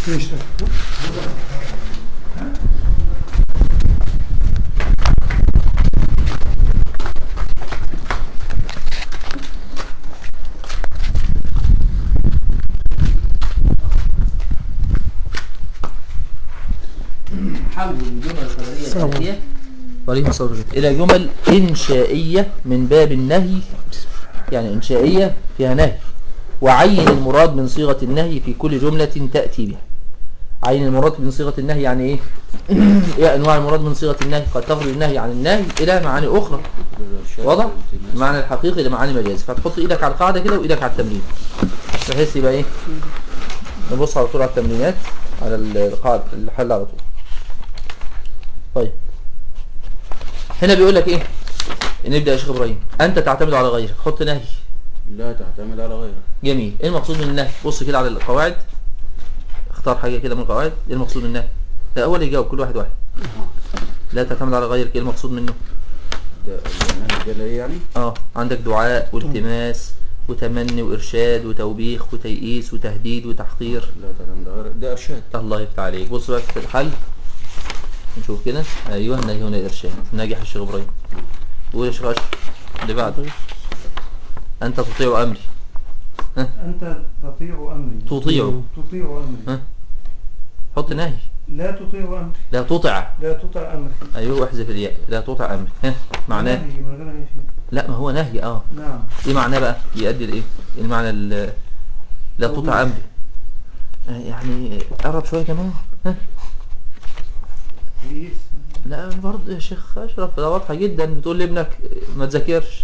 مش حول الجمل الخبرية السلام الآتية وعليكم السلام ورحمة الله. إلى جمل إنشائية من باب النهي يعني إنشائية فيها نهي وعين المراد من صيغة النهي في كل جملة تأتي بها عين المراد من صيغة النهي يعني إيه؟ إيه أنواع المراد من صيغة النهي قد تخرج النهي عن النهي إلى معاني أخرى واضح؟ المعنى الحقيقي لمعاني مجاز فتحط إيدك على القاعدة كده وإيدك على التمرين بحيث يبقى إيه؟ نبص على طول على التمرينات على القاعدة الحل على طول طيب هنا بيقول لك ايه نبدا يا شيخ ابراهيم انت تعتمد على غيرك حط نهي لا تعتمد على غيره جميل ايه المقصود من النهي بص كده على القواعد اختار حاجه كده من القواعد ايه المقصود من النهي لا اول يجاوب كل واحد واحد لا تعتمد على غيرك ايه المقصود منه ده النهي ده ايه يعني اه عندك دعاء والتماس وتمني وارشاد وتوبيخ وتيئيس وتهديد وتحقير لا تعتمد على غيره ده ارشاد الله يفتح عليك بص بقى في الحل نشوف كده ايوه النهي هنا ارشاد ناجح الشيخ ابراهيم قول يا شيخ اشرف اللي بعده انت تطيع امري أنت تطيع أمري تطيع تطيع أمري ها حط نهي لا تطيع أمري لا تطع لا تطع أمري ايوه واحذف الياء لا تطع امري ها معناه نهي من غير أي شيء لا ما هو نهي اه نعم ايه معناه بقى يؤدي لايه إيه المعنى ال- لا تطع امري آه، يعني قرب شويه كمان ها كويس لا برضه يا شيخ اشرف ده واضحه جدا بتقول لابنك ما تذاكرش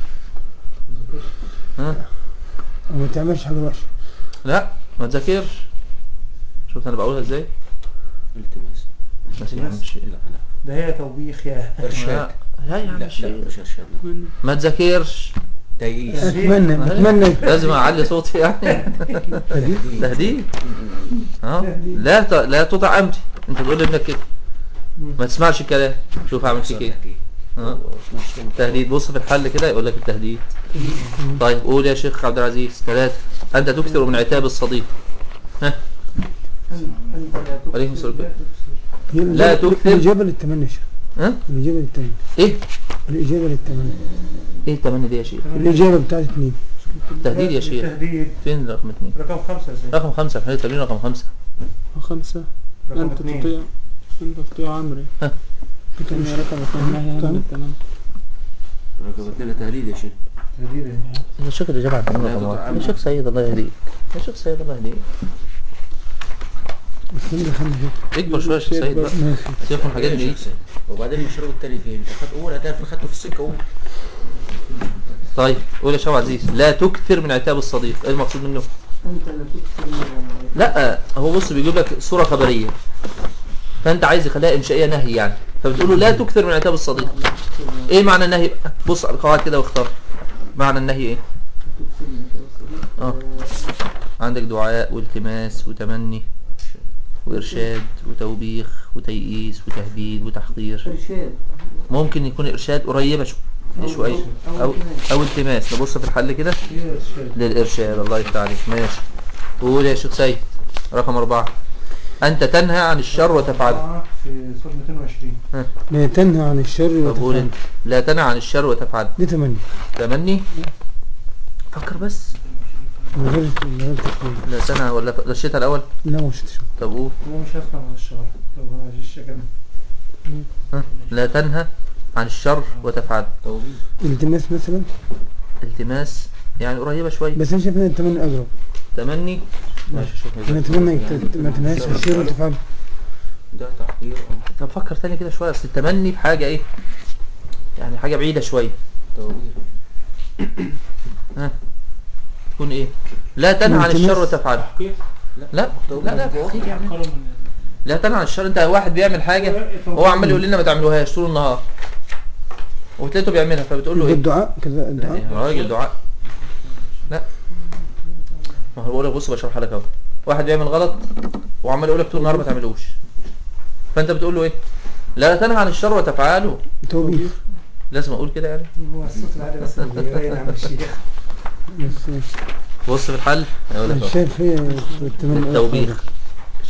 ها وما تعملش حاجة وحشة لا ما تذاكرش شفت انا بقولها ازاي التماس بس يا عم مش- لا لا ده هي توبيخ يا ارشاد لا لا يا عم لا مش لا مش ارشاد لا. ما تذاكرش تيئيس أتمنى أتمنى لازم اعلي صوتي يعني تهديد اه لا ت... لا تطع امري انت بتقول لابنك كده ما تسمعش الكلام شوف هعمل فيك ايه اه تهديد بص في الحل كده يقول لك التهديد طيب قول يا شيخ عبد العزيز ثلاثة أنت تكثر من عتاب الصديق ها أنت لا تكسر عليكم السلام. هي لا الإجابة- تكتب. الإجابة للتمني يا شيخ. ها الإجابة للتمني إيه الإجابة للتمني إيه التمني دي يا شيخ الإجابة بتاعت اتنين تهديد يا شيخ تهديد فين رقم اثنين رقم خمسة يا سيدي رقم خمسة في التمرين رقم خمسة خمسة رقم أنت اثنين تطيع أنت تطيع أمري ها. كان رقم اثنين نهي عن التمام رقم اثنين تهديد يا شيخ تهديد إيه؟ يا شيخ اللي جاب على التمرين لا رقم تطع واحد يا أمري. شيخ سيد الله يهديك يا شيخ سيد الله يهديك بس اللي خلي هيك اكبر شوية يا شيخ سيد بقى ماشي سيبك من الحاجات دي وبعدين المشروب التاني فين انت خدت اول هدف خدته في السكه اول طيب قول يا شيخ عبد العزيز لا تكثر من عتاب الصديق ايه المقصود منه أنت لا تكسر من- لا هو بص بيجيب لك صورة خبرية فانت عايز يخليها انشائية نهي يعني فبتقول له لا تكثر من عتاب الصديق ايه معنى النهي بقى؟ بص على القواعد كده واختار معنى النهي ايه اه عندك دعاء والتماس وتمني وارشاد وتوبيخ وتيئيس وتهديد وتحقير إرشاد ممكن يكون ارشاد قريبة شو شوية او او التماس نبص في الحل كده هي إرشاد للإرشاد الله يفتح عليك ماشي قول يا شيخ سيد رقم أربعة أنت تنهى عن الشر وتفعله أربعة في صورة 220 لا تنهى عن الشر طب قول وتفعل أنت لا تنهى عن الشر وتفعله دي تمني تمني فكر بس من غير من غير تفعيل لا تنهى ولا غشيتها الأول لا مش تشوف طب قول هو مش هفهم عن الشهر لو أنا عايش الشكل ها؟ لا تنهى عن الشر وتفعله توبيخ التماس مثلا التماس يعني قريبة شوية بس انا شايف ان التمني اقرب تمني ماشي شوف انا اتمنى انك ت- ما تنهاش عن الشر وتفعل ده تحقير اه طب فكر تاني كده شوية أصل التمني بحاجة إيه يعني حاجة بعيدة شوية توبيخ ها تكون إيه لا تنهى عن التماس. الشر وتفعله لا لا لا تحقيق يعني لا تنهى عن الشر انت واحد بيعمل حاجه هو عمال يقول لنا ما تعملوهاش طول النهار وتلاقيته بيعملها فبتقول له ايه الدعاء كذا لا الدعاء يا راجل دعاء لا ما هو بقول لك بص بشرح لك اهو واحد بيعمل غلط وعمال يقول لك طول النهار ما تعملوش فانت بتقول له ايه لا تنهى عن الشر وتفعله توبيخ لازم اقول كده يعني هو الصوت العالي بس اللي باين عن الشيخ بس بص في الحل هيقول لك انا اهو شايف هي التمني التوبيخ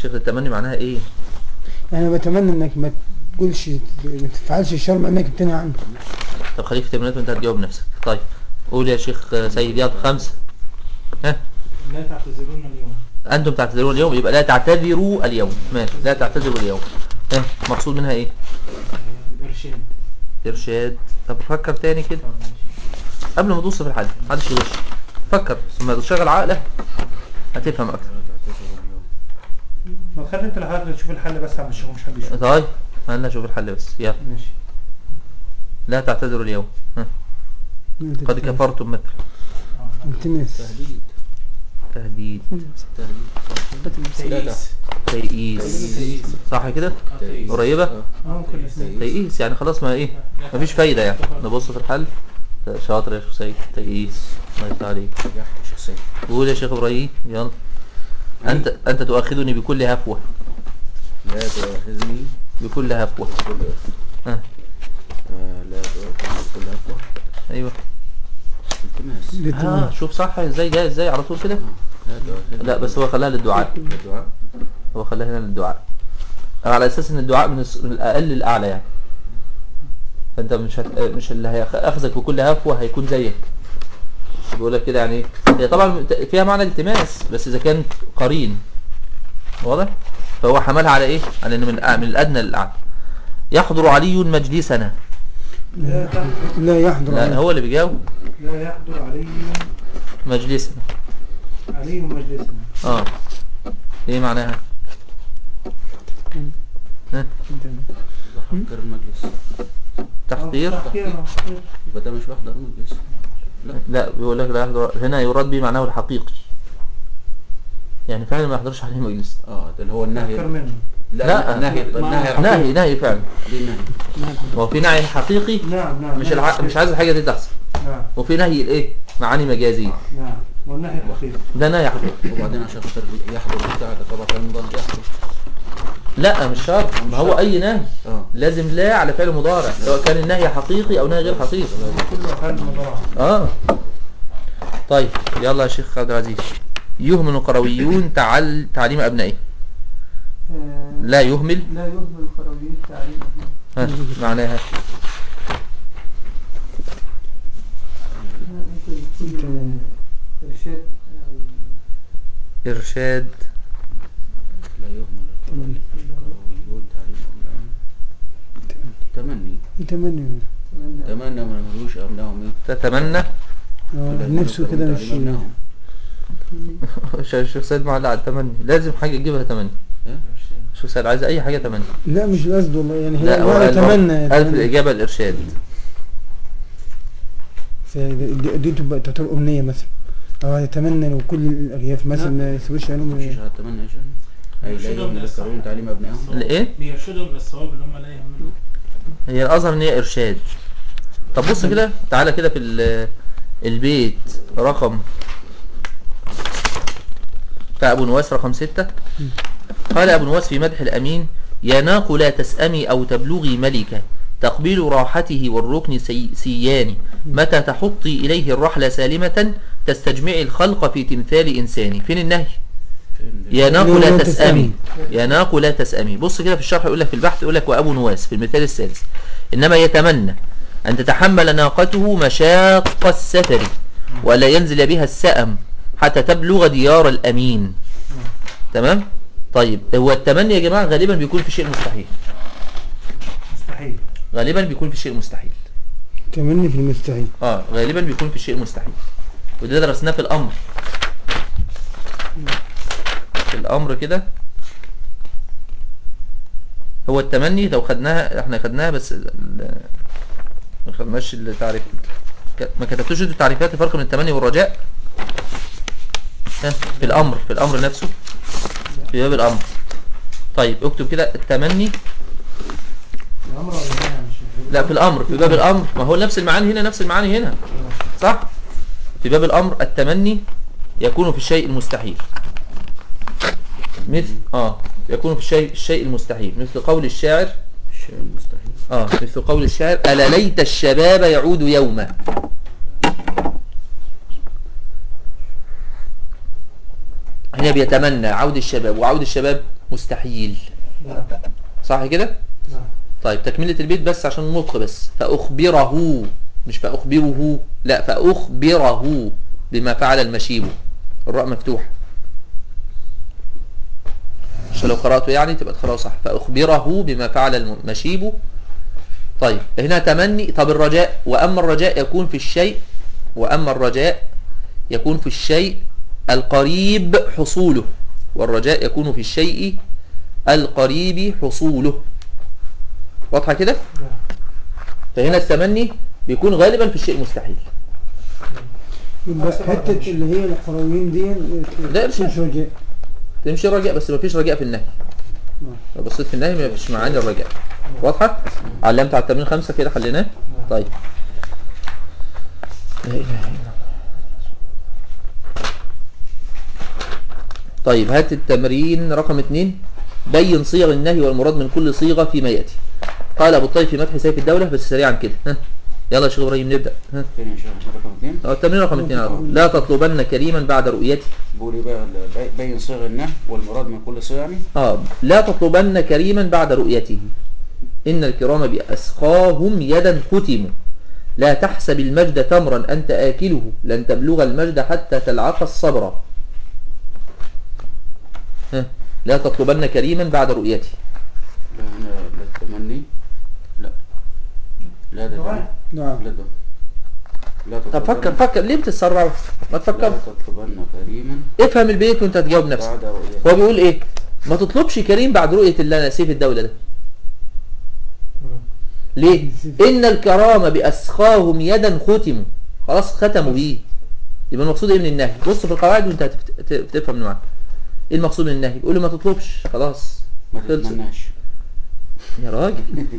شيخ التمني معناها ايه يعني انا بتمنى انك ما تقولش ما تفعلش الشر مع انك بتنهى عنه طب خليك في تمرينات وانت هتجاوب نفسك طيب قول يا شيخ سيد يلا خمسة ها لا تعتذرون اليوم انتم تعتذرون اليوم يبقى لا تعتذروا اليوم ماشي لا تعتذروا اليوم ها مقصود منها ايه آه، إرشاد ارشاد طب فكر تاني كده قبل ما تبص في الحل محدش يغش فكر ثم تشغل عقلك هتفهم اكتر ما تخلي انت لحضرتك تشوف الحل بس عم الشيخ مش حد يشوف طيب انا اشوف الحل بس يلا ماشي لا تعتذروا اليوم ها. قد كفرتم مثل التماس تهديد تهديد تهديد لا لا تيئيس صح كده قريبة آه. ممكن الاثنين تيئيس يعني خلاص ما ايه مفيش فايدة يعني نبص في الحل شاطر يا شيخ سيد تيئيس الله يفتح عليك يا شخصية قول يا شيخ ابراهيم يلا انت انت تؤاخذني بكل هفوة لا تؤاخذني بكل هفوة بكل ها آه، لا تؤاخذني بكل عفو ايوه التماس ها شوف صح ازاي جاي ازاي على طول كده لا تؤاخذني لا بس هو خلاها للدعاء الدعاء هو خلاها هنا للدعاء على اساس ان الدعاء من الس- من الاقل للاعلى يعني فانت مش هت... مش اللي هياخذك بكل هفوه هيكون زيك بيقول لك كده يعني ايه هي طبعا فيها معنى التماس بس اذا كان قرين واضح فهو حملها على ايه على ان من الأ- من الادنى للاعلى يحضر علي مجلسنا لا تحضر لا يحضر لا عليه. هو اللي بيجاوب لا يحضر علي مجلسنا علي مجلسنا اه ايه معناها ها بحضر المجلس تحضير تحقير يبقى ده مش بحضر المجلس لا لا بيقول لك لا يحضر هنا يراد به معناه الحقيقي يعني فعلا ما يحضرش عليه مجلس اه ده اللي هو النهي أكثر منه لا لا. النهي النهي نهي نهي فعلا دي النهي هو في نهي حقيقي نعم نعم مش الع... مش عايز الحاجه دي تحصل نعم وفي نهي الايه معاني مجازيه نعم والنهي الحقيقي ده نهي حقيقي وبعدين عشان خاطر يحضر بتاع ده طبعا كلام مضاد يحضر لا مش شرط ما هو اي نهي اه لازم لا على فعل مضارع سواء كان النهي حقيقي او نهي غير حقيقي كله حال مضارع اه طيب يلا يا شيخ عبد العزيز يهمل القرويون تعل... تعليم ابنائه لا يهمل لا يهمل القرويين تعليم ها معناها إرشاد ارشاد لا يهمل القرويون تعليم أبنائهم تمني يتمنى تمنى ما يهملوش أبنائهم إيه تتمنى آه، لا يهمل نفسه كده القرويون مش تعليم أبنائهم. الشيخ سيد معلق على التمني لازم حاجه تجيبها تمني إيه؟ الشيخ سيد عايز اي حاجه تمني لا مش القصد والله يعني هي لا هو هو قال- يتمنى قال في يتمنى. الاجابه الارشاد فدي- دي دي تبقى تعتبر أمنية مثلا أو يتمنى لو كل الأرياف مثلا ما يسويش مش عليهم هتمنى يا شيخ أي لا يهمل القرويون تعليم أبنائهم الايه بيرشدهم للصواب اللي هم لا يهملون هي الاظهر ان هي ارشاد طب بص كده تعالى كده في ال- البيت رقم بتاع ابو نواس رقم ستة قال ابو نواس في مدح الامين يا ناق لا تسأمي او تبلغي ملكا تقبيل راحته والركن سي سيان متى تحطي اليه الرحل سالمة تستجمعي الخلق في تمثال انسان فين النهي يا ناق لا لا لا تسأمي يا ناق لا تسأمي بص كده في الشرح يقول لك في البحث يقول لك وأبو نواس في المثال الثالث إنما يتمنى أن تتحمل ناقته مشاق السفر ولا ينزل بها السأم حتى تبلغ ديار الأمين تمام طيب هو التمني يا جماعة غالبا بيكون في شيء مستحيل مستحيل غالبا بيكون في شيء مستحيل تمني في المستحيل اه غالبا بيكون في شيء مستحيل وده درسناه في الامر في الامر كده هو التمني لو خدناها احنا خدناها بس ال- ال- ما خدناش التعريف ك- ما كتبتوش انتوا التعريفات الفرق بين التمني والرجاء ها في الامر في الامر نفسه في باب الامر طيب اكتب كده التمني الأمر ولا النهي يا شيخ؟ لا في الامر في باب الامر ما هو نفس المعاني هنا نفس المعاني هنا صح في باب الامر التمني يكون في الشيء المستحيل مثل اه يكون في الشيء الشيء المستحيل مثل قول الشاعر الشيء المستحيل اه مثل قول الشاعر ألا ليت الشباب يعود يوما هنا بيتمنى عود الشباب وعود الشباب مستحيل نعم صح كده نعم طيب تكملة البيت بس عشان النطق بس فأخبره مش فأخبره لا فأخبره بما فعل المشيب الراء مفتوحة عشان لو قرأته يعني تبقى تقرأه صح فأخبره بما فعل المشيب طيب هنا تمني طب الرجاء وأما الرجاء يكون في الشيء وأما الرجاء يكون في الشيء القريب حصوله والرجاء يكون في الشيء القريب حصوله واضحة كده نعم فهنا التمني بيكون غالبا في الشيء المستحيل يبقى حتة اللي هي الحرويين دي ده إرشاد. مش رجاء تمشي رجاء بس ما فيش رجاء في النهي نعم. لو بصيت في النهي ما فيش معاني الرجاء واضحة علمت على التمرين خمسة كده حليناه طيب لا إله إلا الله. طيب هات التمرين رقم اتنين بين صيغ النهي والمراد من كل صيغة فيما يأتي قال أبو الطيب في مدح سيف الدولة بس سريعا كده ها يلا يا شيخ إبراهيم نبدأ ها تاني يا شيخ رقم اثنين أه، التمرين رقم اتنين على طول. لا تطلبن كريما بعد رؤيته بيقول ايه بقى ال- بين صيغ النهي والمراد من كل صيغ يعني آه لا تطلبن كريما بعد رؤيته إن الكرام بأسقاهم يدا ختموا لا تحسب المجد تمرا أنت آكله لن تبلغ المجد حتى تلعق الصبر ها لا تطلبن كريما بعد رؤيته لا هنا لا التمني لا لا ده دعاء. نعم لا ده لا طب فكر تطلبن- فكر ليه بتتسرع ما لا تفكر تطلبن كريما افهم البيت وانت تجاوب نفسك بعد رؤيته هو بيقول ايه ما تطلبش كريم بعد رؤية الله سيف الدولة ده مم. ليه ان الكرامة بأسخاهم يدا ختموا خلاص ختموا بيه يبقى المقصود ايه من النهي بص في القواعد وانت هتفت- ت- تفهم من معاك ايه المقصود من النهي بيقول له ما تطلبش خلاص ما خلصت. تتمناش يا راجل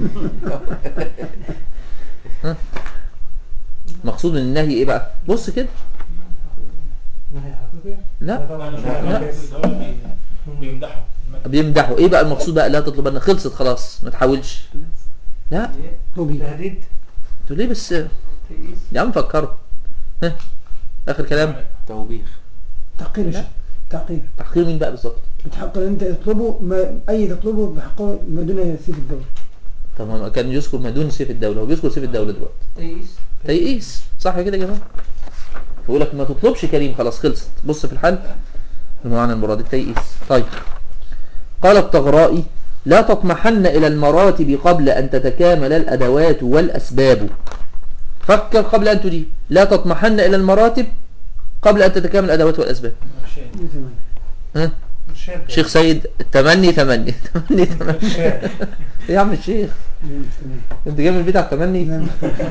ها مقصود من النهي ايه بقى بص كده نهي حقيقي لا طبعا لا. لا بيمدحوا بيمدحوا ايه بقى المقصود بقى لا تطلبن خلصت خلاص ما تحاولش لا طبيعي تهديد تقول ليه بس تيئيس يا عم فكروا ها اخر كلام توبيخ تحقير الشيء تحقير تحقير مين بقى بالظبط بتحقر انت تطلبه ما اي تطلبه بحقه ما دون سيف الدولة طب ما كان يذكر ما دون سيف الدولة هو بيذكر سيف الدولة دلوقتي تيئيس تيئيس صح كده يا جماعة بيقول لك ما تطلبش كريم خلاص خلصت بص في الحل المعنى المراد التيئيس طيب قال الطغرائي لا تطمحن إلى المراتب قبل أن تتكامل الأدوات والأسباب فكر قبل أن تجيب لا تطمحن إلى المراتب قبل أن تتكامل الأدوات والأسباب إرشاد دي تمام ها إرشاد شيخ سيد تمني تمني تمني تمني إرشاد يا عم الشيخ دي تمام انت جاي من البيت على التمني نعم.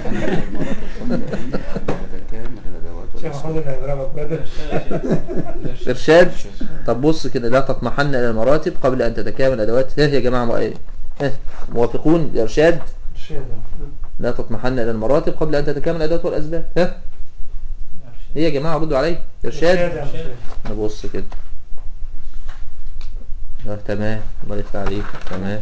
تتكامل الادوات شيخ محمود اللي هيضربك بدل إرشاد طب بص كده لا تطمحن إلى المراتب قبل أن تتكامل الأدوات ها يا جماعة مو- إيه؟ ها موافقون الإرشاد إرشاد لا تطمحن إلى المراتب قبل أن تتكامل الأدوات والأسباب ها إيه يا جماعة ردوا علي إرشاد إرشاد نبص كده آه، تمام الله يفتح عليك تمام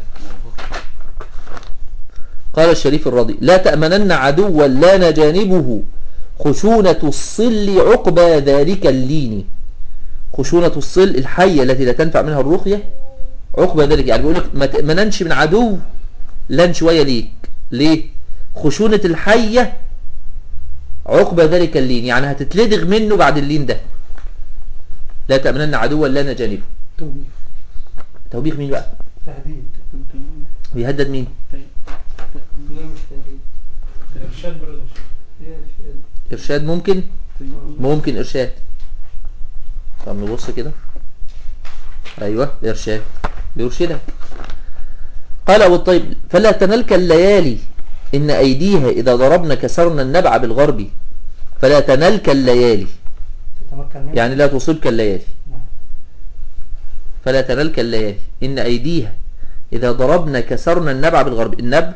قال الشريف الرضي لا تأمنن عدوا لا نجانبه خشونة الصل عقبى ذلك اللين خشونة الصل الحية التي لا تنفع منها الرقية عقبى ذلك يعني بيقول لك ما تأمننش من عدو لن شوية ليك ليه خشونة الحية عقبى ذلك اللين يعني هتتلدغ منه بعد اللين ده لا تأمنن عدوا لا نجانبه توبيخ توبيخ مين بقى تهديد بيهدد مين لا مش تهديد إرشاد برضه هي إرشاد إرشاد ممكن ممكن إرشاد طب نبص كده أيوة إرشاد بيرشدك قال أبو الطيب فلا تنلك الليالي إن أيديها إذا ضربنا كسرنا النبع بالغرب فلا تنلك الليالي تتمكن منه يعني لا تصيبك الليالي نعم. فلا تنلك الليالي إن أيديها إذا ضربنا كسرنا النبع بالغرب النبع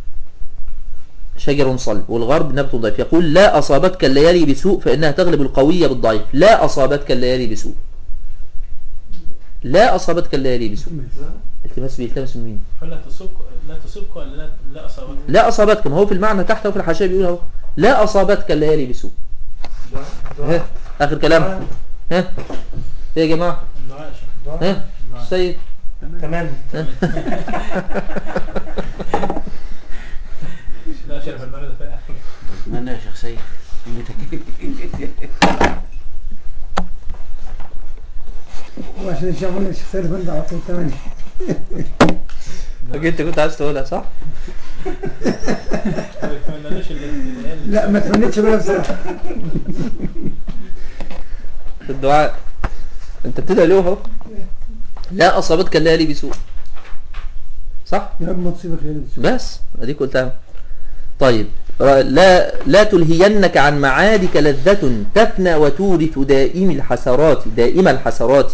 شجر صلب والغرب نبت ضعيف يقول لا أصابتك الليالي بسوء فإنها تغلب القوية بالضعيف لا أصابتك الليالي بسوء لا أصابتك الليالي بسوء التماس بيلتمس من مين فلا تصبك لا تصبك ولا لا لا أصابتك لا أصابتك ما هو في المعنى تحت وفي الحاشية بيقول اهو لا أصابتك الليالي بسوء ها آخر كلام ها إيه يا جماعة الدعاء يا شيخ ها السيد تمام لا شرف البلد فيها اتمنى يا شيخ سيد كلمتك وعشان يشغلون الشيخ سيد فندق على طول ثمانية انت كنت عايز تقولها صح؟ ما يتمنالوش اللي لا ما تمنيتش بلا بصراحة في الدعاء انت بتدعي له اهو لا اصابتك الليالي بسوء صح؟ يا رب ما تصيبك يا رب بس اديك قلتها طيب لا لا تلهينك عن معادك لذة تفنى وتورث دائم الحسرات دائم الحسرات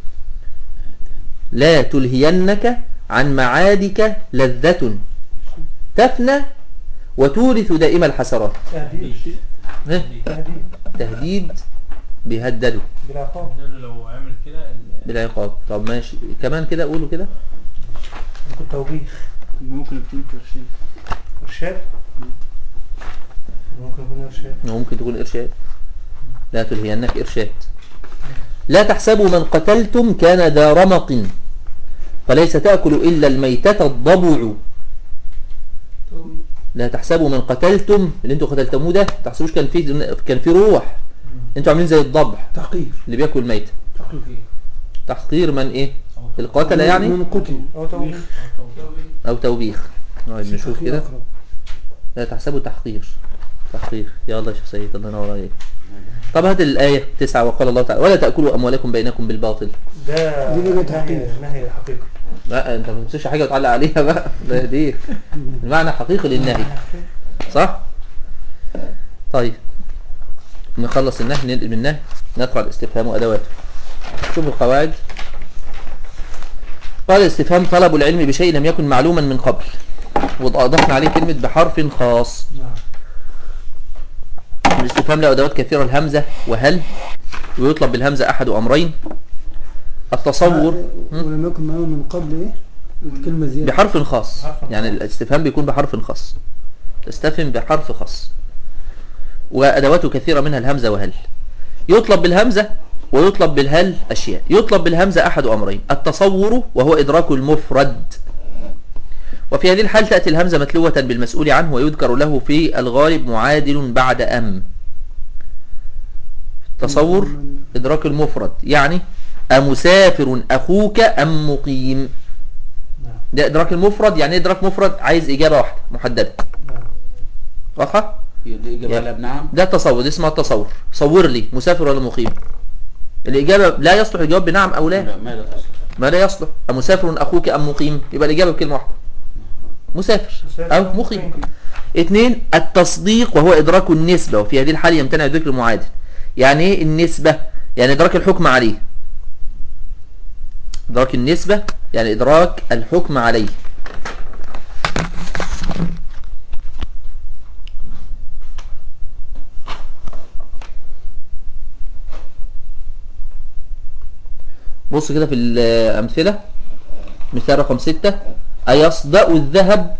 لا تلهينك عن معادك لذة تفنى وتورث دائم الحسرات تهديد ها؟ تهديد تهديد بيهدده بالعقاب لو عمل كده ال- بالعقاب طب ماشي كمان كده قولوا كده ممكن توبيخ ممكن يكون ترشيد ارشاد ممكن يكون ارشاد ممكن تكون إرشاد لا تلهينك إرشاد لا تحسبوا من قتلتم كان ذا رمق فليس تأكل إلا الميتة الضبع لا تحسبوا من قتلتم اللي انتوا قتلتموه ده تحسبوش كان فيه كان فيه روح انتوا عاملين زي الضبع تحقير اللي بياكل ميتة تحقيق تحقير من ايه القتل يعني من قتل او توبيخ او توبيخ او توبيخ نقعد نشوف تحقير كده أقرب. لا تحسبوا تحقير تحقير يلا يا شيخ سيد الله ينور عليك طب هذه الآية تسعة وقال الله تعالى ولا تأكلوا أموالكم بينكم بالباطل ده دي بقى تحقيق. نهي حقيقي لا انت ما تنسوش حاجة وتعلق عليها بقى ده دي المعنى حقيقي للنهي صح طيب نخلص النهي ننقل من النهي ندخل على الاستفهام وأدواته شوفوا القواعد قال الاستفهام طلب العلم بشيء لم يكن معلوما من قبل وأضفنا عليه كلمة بحرف خاص نعم الاستفهام له أدوات كثيرة الهمزة وهل ويطلب بالهمزة أحد أمرين التصور هم؟ ولم يكن معه من قبل ايه كلمة زيادة بحرف خاص بحرف يعني خاص. الاستفهام بيكون بحرف خاص تستفهم بحرف خاص وأدواته كثيرة منها الهمزة وهل يطلب بالهمزة ويطلب بالهل أشياء يطلب بالهمزة أحد أمرين التصور وهو إدراك المفرد وفي هذه الحال تأتي الهمزة متلوة بالمسؤول عنه ويذكر له في الغالب معادل بعد أم تصور إدراك المفرد يعني أمسافر أخوك أم مقيم نعم ده إدراك المفرد يعني إيه إدراك مفرد عايز إجابة واحدة محددة نعم واضحة؟ هي دي إجابة يا. لا بنعم ده التصور دي اسمها التصور صور لي مسافر ولا مقيم الإجابة لا يصلح الجواب بنعم أو لا لا ما لا تصل ما لا يصلح أمسافر أخوك أم مقيم يبقى الإجابة بكلمة واحدة مسافر مسافر أو أو مقيم مقيم. اثنين التصديق وهو إدراك النسبة وفي هذه الحالة يمتنع ذكر المعادل يعني إيه النسبة يعني إدراك الحكم عليه إدراك النسبة يعني إدراك الحكم عليه بص كده في الأمثلة مثال رقم ستة أيصدأ الذهب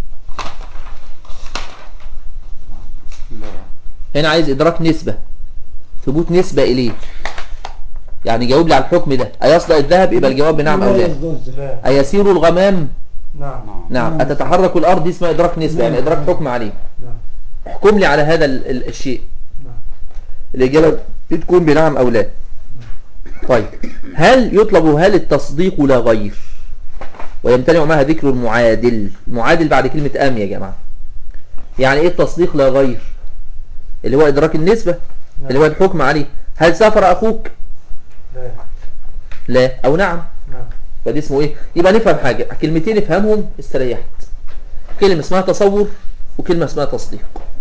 لا هنا عايز إدراك نسبة ثبوت نسبة إليه يعني جاوب لي على الحكم ده أيصدأ الذهب يبقى الجواب بنعم أو لا لا أيسير الغمام نعم نعم نعم أتتحرك الأرض دي اسمها إدراك نسبة يعني إدراك حكم عليه نعم احكم لي على هذا ال- ال- الشيء نعم الإجابة دي تكون بنعم أو لا طيب هل يطلب هل التصديق لا غير ويمتنع معها ذكر المعادل المعادل بعد كلمة أم يا جماعة يعني إيه التصديق لا غير اللي هو إدراك النسبة اللي هو الحكم عليه هل سافر أخوك لا لا أو نعم نعم فدي اسمه إيه يبقى نفهم حاجة كلمتين نفهمهم استريحت كلمة اسمها تصور وكلمة اسمها تصديق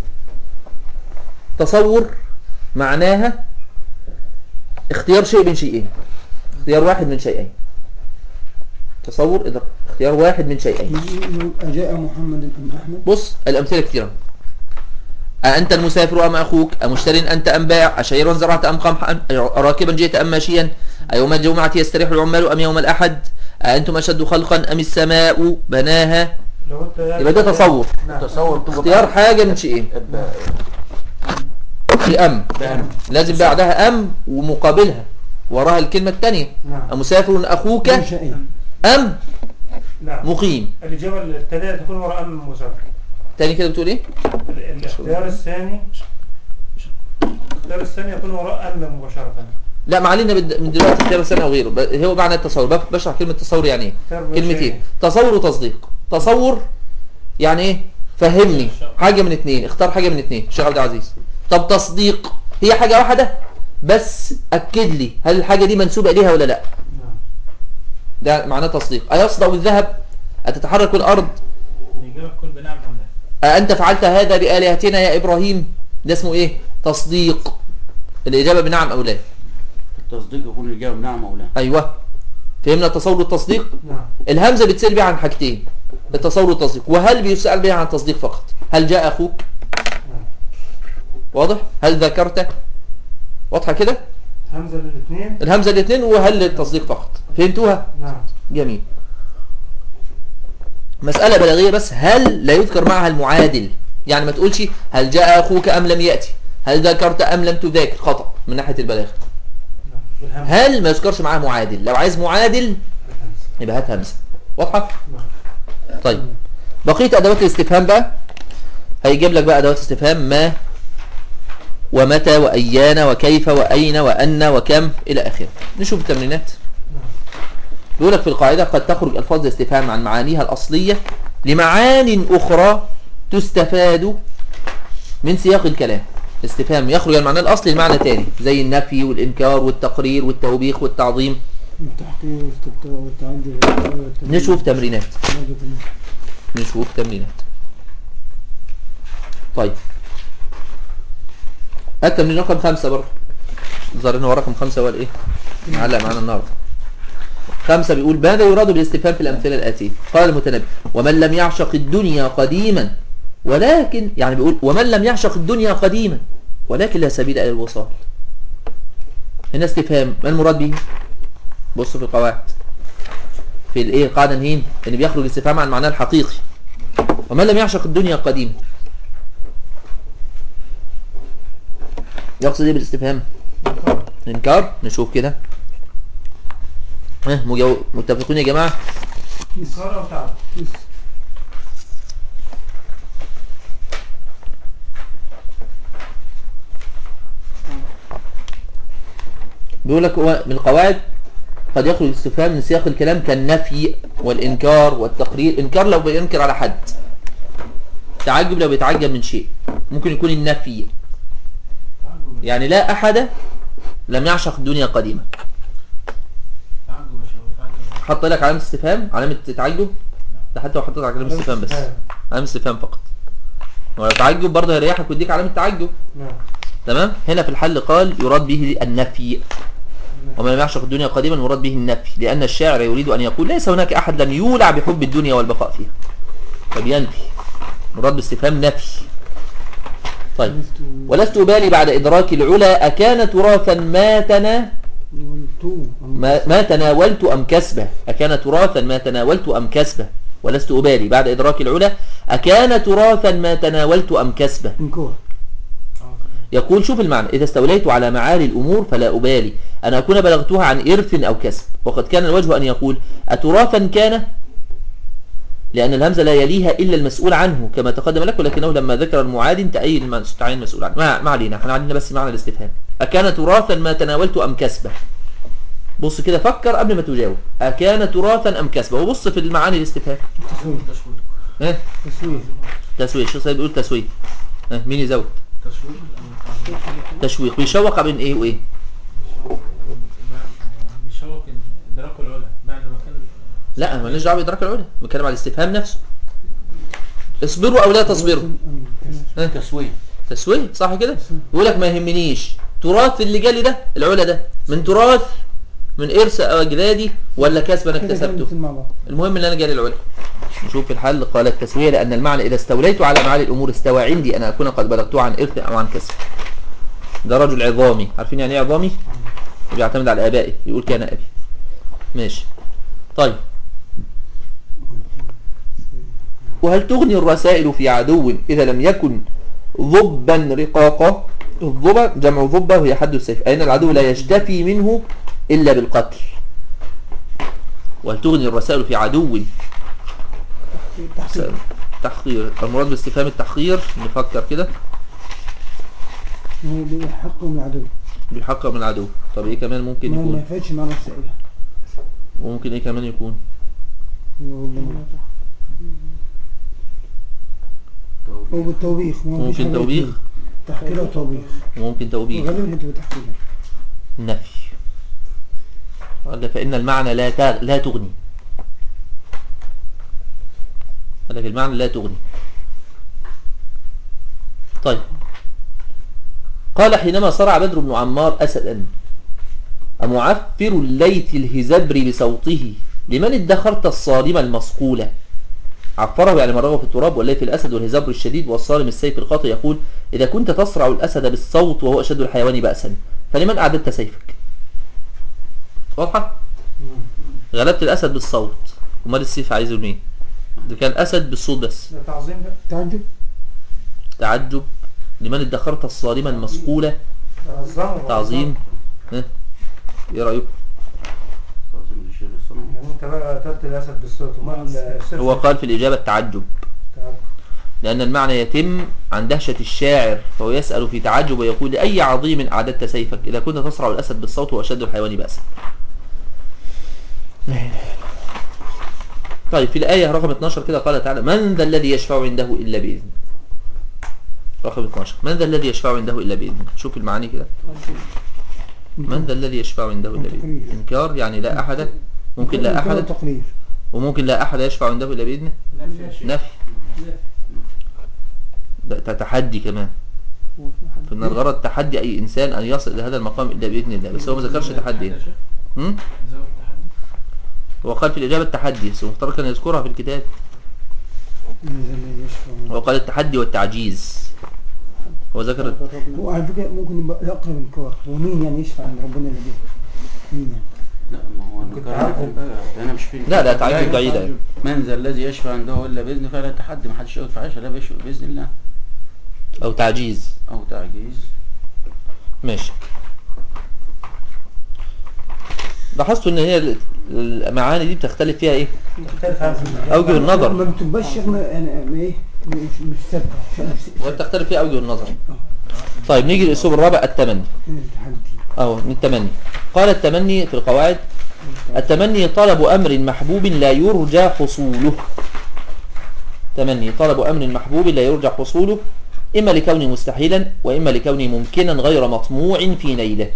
تصور معناها اختيار شيء من شيئين اختيار واحد من شيئين تصور إدراك اختيار واحد من شيئين أجاء محمد أم أحمد بص الأمثلة كثيرة أأنت المسافر أم أخوك أمشتر أنت أم باع أشعير زرعت أم قمحا راكبا جئت أم ماشيا أيوم الجمعة يستريح العمال أم يوم الأحد أأنتم أشد خلقا أم السماء بناها لو انت يبقى ده تصور نعم تصور تبقى اختيار حاجة من شيئين في أم بأم لازم بعدها أم ومقابلها وراها الكلمة الثانية نعم أمسافر أخوك من شيئين أم نعم مقيم الإجابة الثانية تكون وراء أم مشاركة تاني كده بتقول إيه ال- الاختيار الثاني الاختيار الثاني يكون وراء أم مباشرة لا ما علينا بد- من دلوقتي اختيار السنة أو غيره ب- هو معنى التصور بف- بشرح كلمة تصور يعني إيه اختيار بشري. كلمتين تصور وتصديق تصور يعني ايه فهمني حاجة من اتنين اختار حاجة من اتنين شيخ عبد العزيز طب تصديق هي حاجة واحدة بس اكد لي هل الحاجة دي منسوبة اليها ولا لا نعم ده معناه تصديق ايصدأ الذهب اتتحرك الارض الإجابة تكون بنعم أم لا أأنت فعلت هذا بآلهتنا يا إبراهيم ده اسمه إيه تصديق الإجابة بنعم أو لا التصديق يكون الإجابة بنعم أو لا أيوة فهمنا التصور والتصديق نعم الهمزة بتسأل بها عن حاجتين التصور والتصديق وهل بيسأل بها عن التصديق فقط هل جاء أخوك نعم واضح هل ذكرت واضحة كده همزة للاثنين الهمزة الاثنين وهل للتصديق فقط فهمتوها نعم جميل مسألة بلاغية بس هل لا يذكر معها المعادل يعني ما تقولش هل جاء أخوك أم لم يأتي هل ذكرت أم لم تذاكر خطأ من ناحية البلاغة نعم بالهمزة هل ما يذكرش معها معادل لو عايز معادل بالهمزة. يبقى هات همزة واضحة نعم طيب بقية أدوات الاستفهام بقى هيجيب لك بقى أدوات استفهام ما ومتى وأيان وكيف وأين وأن وكم إلى آخره نشوف التمرينات نعم بيقول لك في القاعدة قد تخرج ألفاظ الاستفهام عن معانيها الأصلية لمعان أخرى تستفاد من سياق الكلام الاستفهام يخرج عن معناه الأصلي لمعنى تاني زي النفي والإنكار والتقرير والتوبيخ والتعظيم التحقيق والاستبطاء والتعدي والتمرين. نشوف تمرينات ماذا تمرين؟ نشوف تمرينات طيب التمرين رقم خمسة برضه ظهر ان هو رقم خمسة هو الايه معلق معانا النهارده خمسة بيقول ماذا يراد بالاستفهام في الأمثلة الآتية قال المتنبي ومن لم يعشق الدنيا قديما ولكن يعني بيقول ومن لم يعشق الدنيا قديما ولكن لا سبيل إلى الوصال هنا استفهام ما المراد به بصوا في القواعد في الايه القاعده نهين ان بيخرج الاستفهام عن معناه الحقيقي ومن لم يعشق الدنيا قديما يقصد ايه بالاستفهام انكار نشوف كده ها مجاو... متفقون يا جماعه إنكار أو تعب بيقول لك هو من القواعد قد يخرج الاستفهام من سياق الكلام كالنفي والإنكار والتقرير إنكار لو بينكر على حد تعجب لو بيتعجب من شيء ممكن يكون النفي يعني لا أحد لم يعشق الدنيا قديما تعجب يا شباب تعجب حط لك علامة استفهام علامة تعجب ده حتى لو حطيت علامة استفهام بس علامة استفهام فقط ولو تعجب برضه هيريحك ويديك علامة تعجب نعم تمام هنا في الحل قال يراد به النفي ومن لم يعشق الدنيا قديما يراد به النفي لأن الشاعر يريد أن يقول ليس هناك أحد لم يولع بحب الدنيا والبقاء فيها فبينفي مراد باستفهام نفي طيب لست ولست أبالي بعد إدراك العلا أكان تراثا ما تنا والتو ما, ما تناولت أم كسبه أكان تراثا ما تناولت أم كسبه ولست أبالي بعد إدراك العلا أكان تراثا ما تناولت أم كسبه انكار يقول شوف المعنى إذا استوليت على معالي الأمور فلا أبالي أن أكون بلغتها عن إرث أو كسب وقد كان الوجه أن يقول أتراثا كان لأن الهمزة لا يليها إلا المسؤول عنه كما تقدم لك ولكنه لما ذكر المعاد تعين المستعين المسؤول عنه ما, ما علينا احنا علينا بس معنى الاستفهام أكان تراثا ما تناولت أم كسبه بص كده فكر قبل ما تجاوب أكان تراثا أم كسبه وبص في المعاني الاستفهام تسويق تشويق ها تسويق تسويق شو سيد بيقول تسويق ها مين يزود تشويق تشويق بيشوق بين ايه وايه بيشوق إدراك العلا بعد ما كان لا مالناش دعوه بادراك العلا بنتكلم على الاستفهام نفسه اصبروا او لا تصبروا ها؟ تسوية تسويه صح كده يقول لك ما يهمنيش تراث اللي جالي ده العلا ده من تراث من ارث اجدادي ولا كسب انا كده اكتسبته كده مع بعض المهم ان انا جالي العلا نشوف الحل قال التسويه لان المعنى اذا استوليت على معالي الامور استوى عندي ان اكون قد بلغته عن ارث او عن كسب ده رجل عظامي عارفين يعني ايه عظامي بيعتمد على ابائه يقول كان ابي ماشي طيب وهل تغني الرسائل في عدو إذا لم يكن ضبا رقاقا الضبا جمع ضبة وهي حد السيف أين العدو لا يشتفي منه إلا بالقتل وهل تغني الرسائل في عدو تحقيق تحقير المراد باستفهام التحقير نفكر كده ما هو بيحقق من العدو بيحقق من العدو طب ايه كمان ممكن ما ما يكون يفادش مع رسائلها وممكن ايه كمان يكون هو بالتوبيخ ما هو ممكن فيش حاجة توبيخ اتنين. تحقير او توبيخ وممكن توبيخ وغالبا هتبقى تحقير نفي قال فإن المعنى لا تغ... لا تغني قال لك المعنى لا تغني طيب قال حينما صرع بدر بن عمار أسدا أمعفر الليث الهزبر بصوته لمن ادخرت الصارم المصقولة عفره يعني مرغه في التراب والليث الأسد والهزبر الشديد والصارم السيف القاطع يقول إذا كنت تصرع الأسد بالصوت وهو أشد الحيوان بأسا فلمن أعددت سيفك واضحة غلبت الأسد بالصوت ومال السيف عايزه مين ده كان أسد بالصوت بس ده تعظيم بقى تعجب تعجب لمن ادخرت الصارمة المصقولة تعظمه تعظيم ها ايه رأيكم تعظيم للشيء الصنم يعني انت بقى قتلت الاسد بالصوت وما السيف هو قال في الإجابة التعجب تعب. لأن المعنى يتم عن دهشة الشاعر فهو يسأل في تعجب ويقول لأي عظيم أعددت سيفك إذا كنت تصرع الأسد بالصوت وأشد الحيوان بأسا طيب في الآية رقم 12 كده قال تعالى من ذا الذي يشفع عنده إلا بإذنه رقم 12 من ذا الذي يشفع عنده إلا بإذنه شوف المعاني كده من ذا الذي يشفع عنده إلا بإذنه إنكار يعني لا أحد ممكن لا إنكار أحد تقرير وممكن لا أحد يشفع عنده إلا بإذنه نفي يا شيخ. نفي ده ده تحدي كمان فإن الغرض تحدي أي إنسان أن يصل إلى هذا المقام إلا بإذن الله بس هو ما ذكرش تحدي يا هنا. شيخ. هم؟ نزود التحدي هو قال في الإجابة التحدي بس المفترض كان يذكرها في الكتاب من ذا الذي يشفع هو قال التحدي والتعجيز هو ذكر هو على فكرة ممكن يبقى أقرب الكور هو مين يعني يشفع عند ربنا اللي بيه مين يعني لا ما هو كنت انا عارفه. بقى انا مش في لا لا تعجب بعيد أوي. من ذا الذي يشفع عنده الا باذنه فلا تحدي ما حدش يشفع لا بيشفع باذن الله أو تعجيز او تعجيز ماشي لاحظت ان هي ال- المعاني دي بتختلف فيها ايه تختلف عن اوجه ما النظر بتبقاش شيخنا يعني ما ايه مش مش ثابتة مش- وبتختلف فيها اوجه النظر طيب نيجي للاسلوب الرابع التمني التحدي اهو من التمني قال التمني في القواعد التمني طلب امر محبوب لا يرجى حصوله تمني طلب امر محبوب لا يرجى حصوله اما لكونه مستحيلا واما لكونه ممكنا غير مطموع في نيله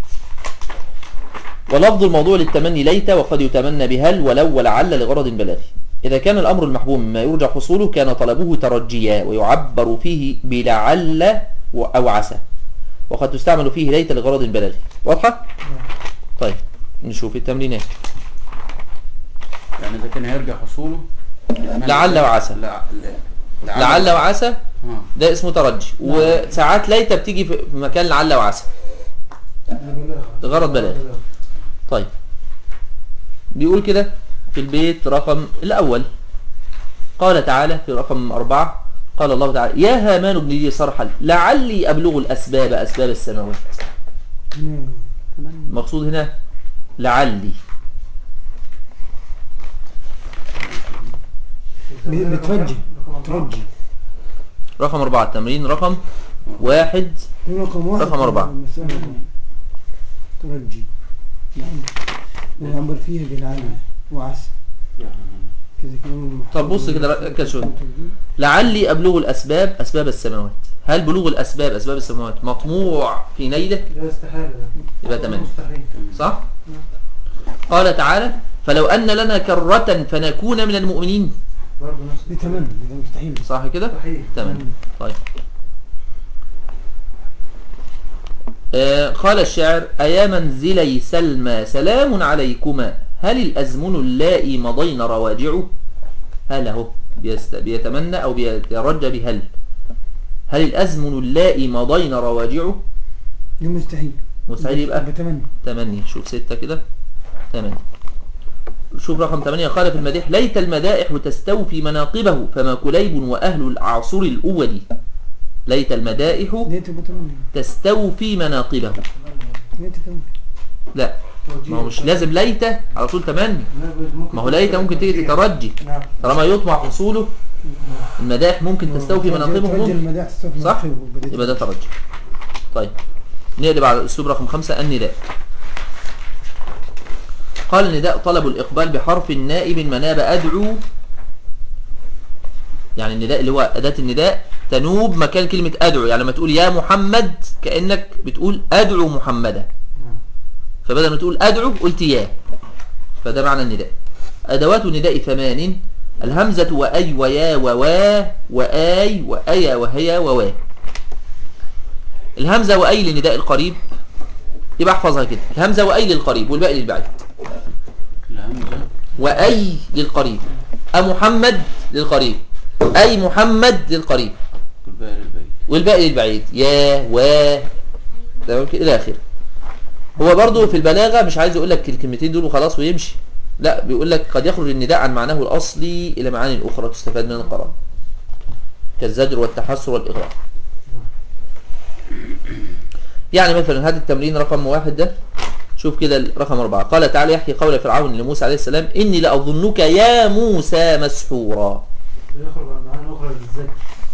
ولفظ الموضوع للتمني ليت وقد يتمنى بهل ولو ولعل لغرض بلاغي إذا كان الأمر المحبوب مما يرجى حصوله كان طلبه ترجيا ويعبر فيه بلعل و- أو عسى وقد تستعمل فيه ليت لغرض بلاغي واضحة؟ طيب نشوف التمرينات يعني اذا كان هيرجع حصوله لعل وعسى. لا لا لعل وعسى اه ده اسمه ترجي وساعات ليت بتيجي في في مكان لعل وعسى غرض بلاغ طيب بيقول كده في البيت رقم الأول قال تعالى في رقم أربعة قال الله تعالى يا هامان ابن لي صرحا لعلي أبلغ الأسباب أسباب السماوات هنا المقصود هنا لعلي ب- بترجي ترجي رقم أربعة التمرين رقم واحد رقم واحد رقم أربعة. المسألة دي. ترجي نعم ويعبر فيها بالعلم وعسى كذا كلام طب بص كده ركز شوية. لعلي أبلغ الأسباب أسباب السماوات هل بلوغ الأسباب أسباب السماوات مطموع في نيله ده استحالة ده يبقى تمام مستحيل صح قال تعالى فلو أن لنا كرة فنكون من المؤمنين برضه نفس بتمنى ده مستحيل صح كده مستحيل تمام طيب آه قال الشاعر أيا منزلي سلمى سلام عليكما هل الأزمن اللائي مضين رواجعه هل اهو بيست... بيتمنى أو بيترجى بهل هل الأزمن اللائي مضين رواجعه ده مستحيل مستحيل يبقى بتمنى تمانية شوف ستة كده تمانية شوف رقم ثمانية قال في المديح ليت المدائح تستوفي مناقبه فما كليب وأهل الأعصر الأول ليت المدائح ليه تبقى تمنى تستوفي مناقبه ليه تتمنى لا توجيه. ما هو مش لازم ليته على طول تمني ممكن ما هو ليته ممكن تيجي توجيه. تترجي نعم طالما يطمع حصوله المدائح ممكن تستوفي مناقبه ترجي ممكن المداح تستوفي صح مناقبه. يبقى ده ترجي طيب نقلب على الاسلوب رقم خمسة النداء قال النداء طلب الإقبال بحرف نائب مناب أدعو يعني النداء اللي هو أداة النداء تنوب مكان كلمة أدعو يعني لما تقول يا محمد كأنك بتقول أدعو محمدا فبدل ما تقول أدعو قلت يا فده معنى النداء أدوات النداء ثمان الهمزة وأي ويا ووا وآي وأيا وهيا ووا الهمزة وأي لنداء القريب يبقى احفظها كده الهمزة وأي للقريب والباقي للبعيد الهمزة وأي للقريب أمحمد للقريب أي محمد للقريب والباقي للبيت والباقي للبعيد يا و تمام كده إلى آخره هو برضو في البلاغة مش عايز يقول لك الكلمتين دول وخلاص ويمشي لا بيقول لك قد يخرج النداء عن معناه الأصلي إلى معاني أخرى تستفاد من القرآن كالزجر والتحسر والإغراء يعني مثلا هذا التمرين رقم واحد ده شوف كده رقم أربعة قال تعالى يحكي قول فرعون لموسى عليه السلام إني لأظنك يا موسى مسحورا يخرج عن معاني أخرى للزجر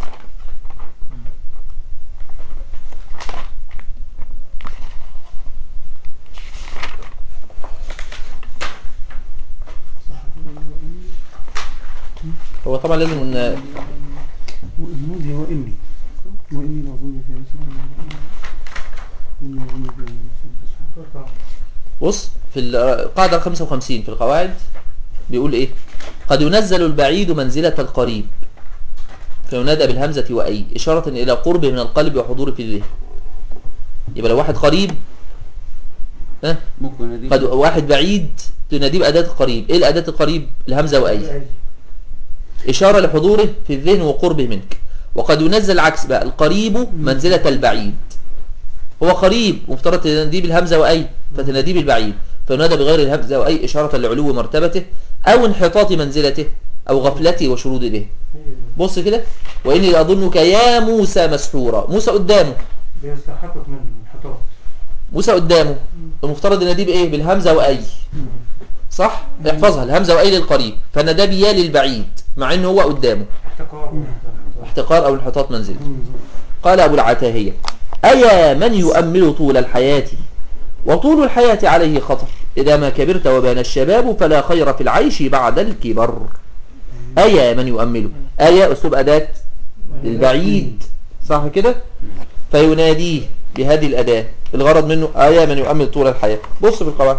هو طبعا لازم إن وإني وإني وإني لأظن في مصر إني أظن في مصر بص في القاعدة 55 في القواعد بيقول ايه قد ينزل البعيد منزلة القريب فينادى بالهمزة وأي إشارة إلى قربه من القلب وحضوره في الذهن يبقى لو واحد قريب ها ممكن نديك قد واحد بعيد تناديه بأداة القريب إيه الأداة القريب الهمزة وأي إشارة لحضوره في الذهن وقربه منك وقد ينزل العكس بقى القريب منزلة البعيد هو قريب مفترض تناديه بالهمزة وأي فتناديه بالبعيد فينادى بغير الهمزة وأي إشارة لعلو مرتبته أو انحطاط منزلته أو غفلته وشرود ذهنه بص كده وإني لأظنك يا موسى مسحورا موسى قدامه بيستحقق منه انحطاط موسى قدامه المفترض يناديه بإيه بالهمزة وأي صح احفظها الهمزة وأي للقريب فناداه بيا للبعيد مع إنه هو قدامه احتقار احتقار أو انحطاط منزلته قال أبو العتاهية أيا من يؤمل طول الحياة وطول الحياة عليه خطر إذا ما كبرت وبان الشباب فلا خير في العيش بعد الكبر أيا من يؤمل أيا أسلوب أداة للبعيد صح كده فيناديه بهذه الأداة الغرض منه أيا من يؤمل طول الحياة بص في القواعد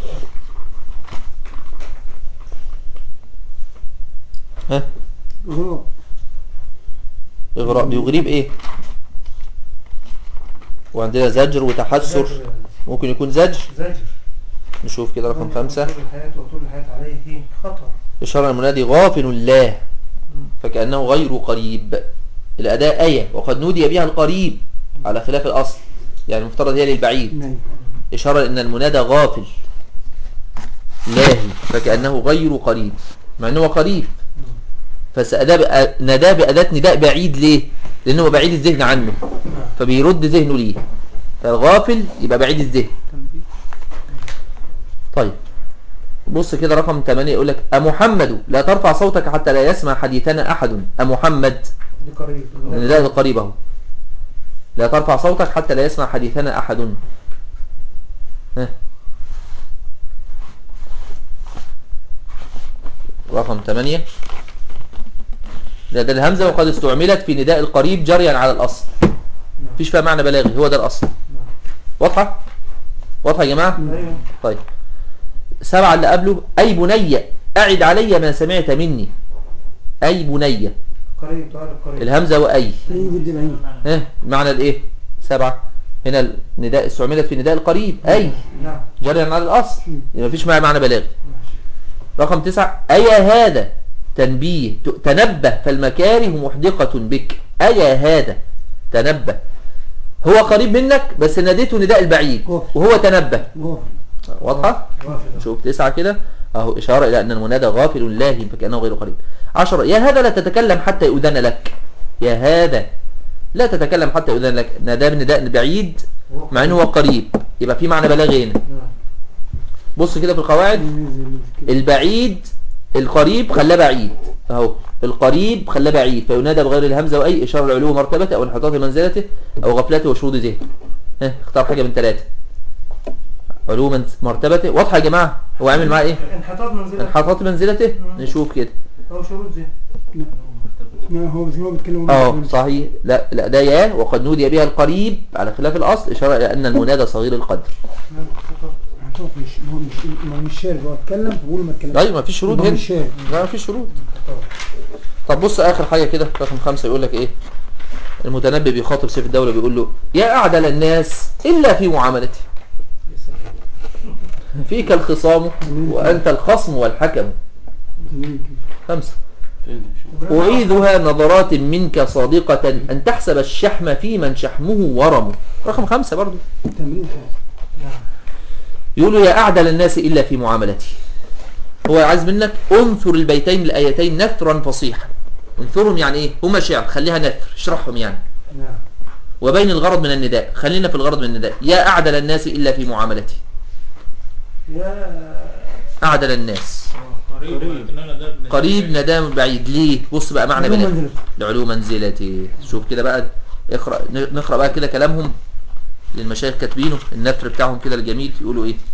ها غراء إغراء بيغريب إيه وعندنا زجر وتحسر زجر. ممكن يكون زجر زجر نشوف كده رقم خمسة طول الحياة وطول الحياة عليه خطر إشارة المنادي غافل الله فكأنه غير قريب الأداء آية وقد نودي بها القريب على خلاف الأصل يعني المفترض هي للبعيد نعم إشارة إن المنادى غافل لاهي فكأنه غير قريب مع أنه قريب فسأداء نداه بأداة نداء بعيد ليه لأنه بعيد الذهن عنه فبيرد ذهنه ليه فالغافل يبقى بعيد الذهن طيب بص كده رقم 8 يقول لك أمحمد لا ترفع صوتك حتى لا يسمع حديثنا أحد أمحمد دي قريب النداء القريب اهو لا ترفع صوتك حتى لا يسمع حديثنا أحد ها رقم 8 ده ده الهمزة وقد استعملت في نداء القريب جريا على الأصل مفيش فيها معنى بلاغي هو ده الأصل واضحة واضحة يا جماعة ايوه طيب سبعة اللي قبله أي بني أعد علي ما سمعت مني أي بني قريب تعرف قريب الهمزة وأي أي ضد العين ها المعنى الايه سبعة هنا النداء استعملت في نداء القريب أي نعم جريا على الأصل يبقى مفيش معاه معنى بلاغي رقم تسعة أيا هذا تنبيه ت- تنبه فالمكاره محدقة بك أيا هذا تنبه هو قريب منك بس ناديته نداء البعيد وهو تنبه غافل واضحة غافل شوف تسعة كده اهو إشارة إلى أن المنادى غافل لاهي فكأنه غير قريب عشرة يا هذا لا تتكلم حتى يؤذن لك يا هذا لا تتكلم حتى يؤذن لك نادى بنداء بعيد هو مع أنه هو قريب يبقى في معنى بلاغي هنا نعم بص كده في القواعد البعيد القريب خلاه بعيد اهو القريب خلاه بعيد فينادى بغير الهمزه واي اشاره لعلو مرتبته او انحطاط منزلته او غفلته وشهود ذهنه ها اختار حاجه من ثلاثه علو من- مرتبته واضحه يا جماعه هو عامل معاه ايه انحطاط منزلة انحطاط منزلته نشوف كده أو شروط زي ما هو بس هو بيتكلم اه صحيح لا لا ده يا وقد نودي بها القريب على خلاف الاصل اشاره الى ان المنادى صغير القدر نعم، انحطاط. هتقف مش ما هو مش ما هو مش شارب هو اتكلم بقول ما اتكلمش ايوه ما فيش شروط هو هنا مش شارب لا ما فيش شروط طب بص اخر حاجه كده رقم خمسة يقول لك ايه المتنبي بيخاطب سيف الدوله بيقول له يا اعدل الناس الا في معاملتي فيك الخصام وانت الخصم والحكم خمسة فين يا شيخ؟ أعيذها نظرات منك صادقة أن تحسب الشحم في من شحمه ورمه رقم خمسة برضو تمرين يقول يا أعدل الناس إلا في معاملتي هو عايز منك انثر البيتين الآيتين نثرا فصيحا انثرهم يعني إيه هما شعر خليها نثر اشرحهم يعني نعم وبين الغرض من النداء خلينا في الغرض من النداء يا أعدل الناس إلا في معاملتي يا أعدل الناس قريب لكن انا ده ابن قريب سيدي. نداء بعيد ليه بص بقى معنى علو بلا منزلته. لعلو منزلتي شوف كده بقى اقرا نقرا بقى كده كلامهم للمشايخ كاتبينه النثر بتاعهم كده الجميل يقولوا ايه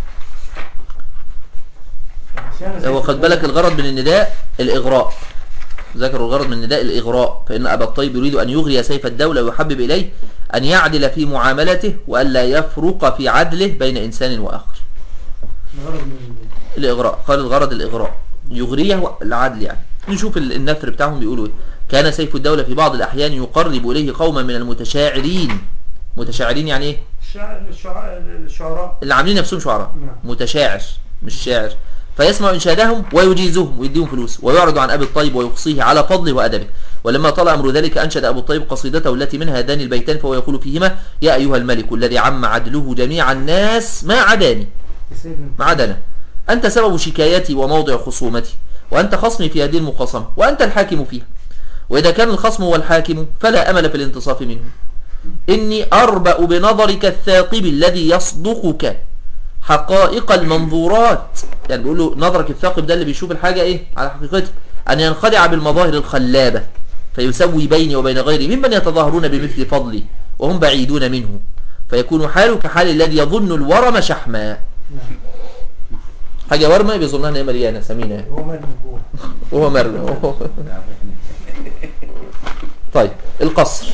عشان هو خد بالك الغرض من النداء الاغراء ذكروا الغرض من النداء الاغراء فان ابا الطيب يريد ان يغري سيف الدوله ويحبب اليه ان يعدل في معاملته والا يفرق في عدله بين انسان واخر الغرض من الإغراء قال الغرض الإغراء يغريه العدل يعني نشوف ال- النثر بتاعهم بيقولوا ايه كان سيف الدولة في بعض الأحيان يقرب إليه قوما من المتشاعرين متشاعرين يعني ايه الشع- الشع- الشعراء اللي عاملين نفسهم شعراء نعم. متشاعر مش شاعر فيسمع إنشادهم ويجيزهم ويديهم فلوس ويعرض عن أبي الطيب ويقصيه على فضله وأدبه ولما طال أمر ذلك أنشد أبو الطيب قصيدته التي منها هذان البيتان فهو يقول فيهما يا أيها الملك الذي عم عدله جميع الناس ما عداني سيدنا ما عدنا أنت سبب شكايتي وموضع خصومتي وأنت خصمي في هذه المخاصمة وأنت الحاكم فيها وإذا كان الخصم هو الحاكم فلا أمل في الانتصاف منه إني أربأ بنظرك الثاقب الذي يصدقك حقائق المنظورات يعني بيقول له نظرك الثاقب ده اللي بيشوف الحاجة إيه على حقيقتها أن ينخدع بالمظاهر الخلابة فيسوي بيني وبين غيري ممن يتظاهرون بمثل فضلي وهم بعيدون منه فيكون حاله كحال الذي يظن الورم شحما حاجة ورمة بيظنها ان هي مليانة سمينة يعني. هو مال من جوه وهو مرمي طيب القصر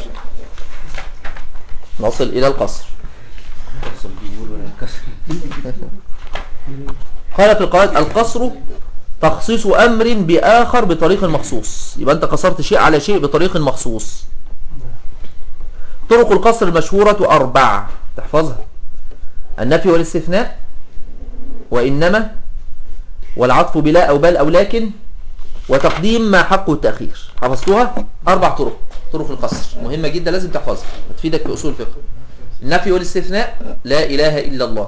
نصل إلى القصر كسر الجمهور ولا كسر قال في القواعد القصر تخصيص أمر بآخر بطريق مخصوص يبقى أنت قصرت شيء على شيء بطريق مخصوص طرق القصر المشهورة أربعة تحفظها النفي والاستثناء وإنما والعطف بلا أو بل أو لكن وتقديم ما حقه التأخير حفظتوها أربع طرق طرق القصر مهمة جدا لازم تحفظها هتفيدك في أصول الفقه النفي والاستثناء لا إله إلا الله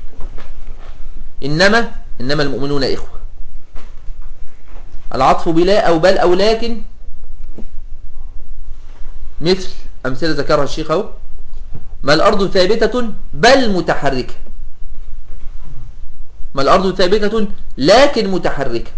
إنما إنما المؤمنون إخوة العطف بلا أو بل أو لكن مثل أمثلة ذكرها الشيخ أهو ما الأرض ثابتة بل متحركة ما الأرض ثابتة لكن متحركة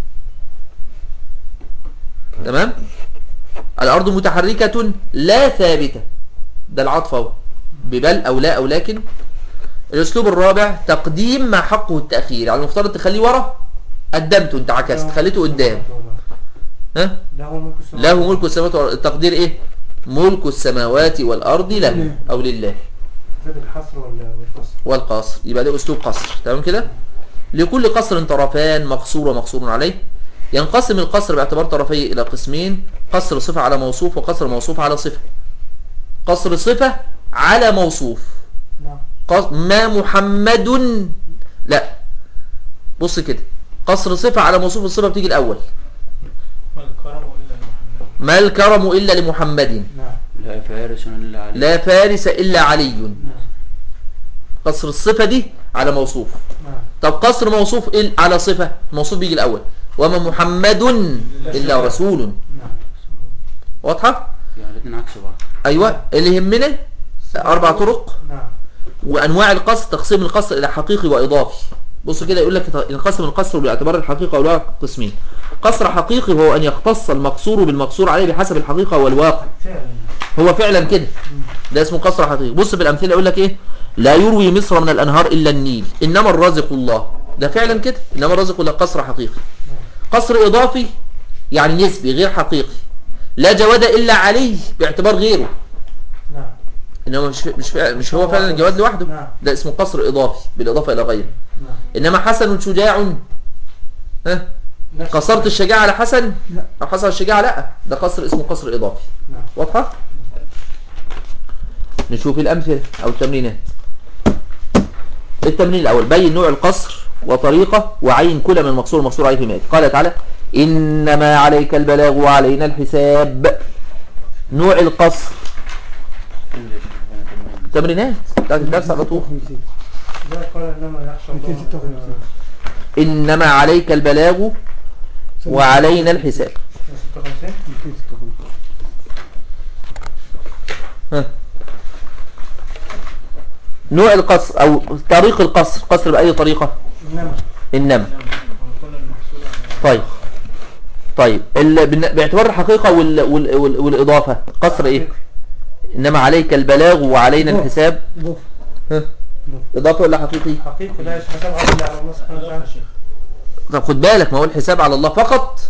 تمام الأرض متحركة لا ثابتة ده العطف أهو ببل أو لا أو لكن الأسلوب الرابع تقديم ما حقه التأخير يعني المفترض تخليه ورا قدمته انت عكست خليته قدام ها له ملك السماوات له ملك السماوات والأرض التقدير ايه ملك السماوات والأرض له أو لله زاد الحصر ولا والقصر والقصر يبقى ده أسلوب قصر تمام كده لكل قصر طرفان مقصور ومقصور عليه ينقسم القصر باعتبار طرفيه إلى قسمين قصر صفة على موصوف وقصر موصوف على صفة قصر صفة على موصوف نعم قص- ما محمد لا بص كده قصر صفة على موصوف الصفة بتيجي الأول ما الكرم إلا محمد ما الكرم إلا لمحمد نعم لا فارس الا عليه لا فارس إلا علي قصر الصفة دي على موصوف نعم طب قصر موصوف إل على صفة موصوف بيجي الأول وما محمد إلا رسول نعم واضحة يعني الاثنين عكس بعض أيوة اللي يهمنا أربع طرق نعم وأنواع القصر تقسيم القصر إلى حقيقي وإضافي بص كده يقول لك ينقسم القصر باعتبار الحقيقة والواقع قسمين قصر حقيقي هو أن يختص المقصور بالمقصور عليه بحسب الحقيقة والواقع فعلا هو فعلا كده ده اسمه قصر حقيقي بص في الأمثلة يقول لك إيه لا يروي مصر من الأنهار إلا النيل إنما الرازق الله ده فعلا كده إنما الرازق الله قصر حقيقي قصر إضافي يعني نسبي غير حقيقي لا جواد إلا عليه باعتبار غيره نعم إنما مش مش مش هو فعلا الجواد لوحده نعم. ده اسمه قصر إضافي بالإضافة إلى غيره نعم إنما حسن شجاع ها نفس- قصرت الشجاعة على حسن لا. أو حسن الشجاعة لا ده قصر اسمه قصر إضافي نعم واضحة نشوف الأمثلة أو التمرينات التمرين الأول بين نوع القصر وطريقة وعين كل من المقصور المقصور عليه في مات قال تعالى إنما عليك البلاغ وعلينا الحساب نوع القصر تمرينات بتاعت الدرس على طول 256 ده قال انما يخشى الله 256 إنما عليك البلاغ وعلينا الحساب 56 256 ها. نوع القصر أو طريق القصر قصر بأي طريقة انما إنما وكل المحصول على طيب طيب ال... بالن- باعتبار الحقيقة وال... وال... وال... والإضافة قصر إيه إنما عليك البلاغ وعلينا إضافة. الحساب إضافة ها. إضافة ولا حقيقي حقيقي لا يحسب عدل على الله سبحانه إضافة وتعالى يا شيخ طب خد بالك ما هو الحساب على الله فقط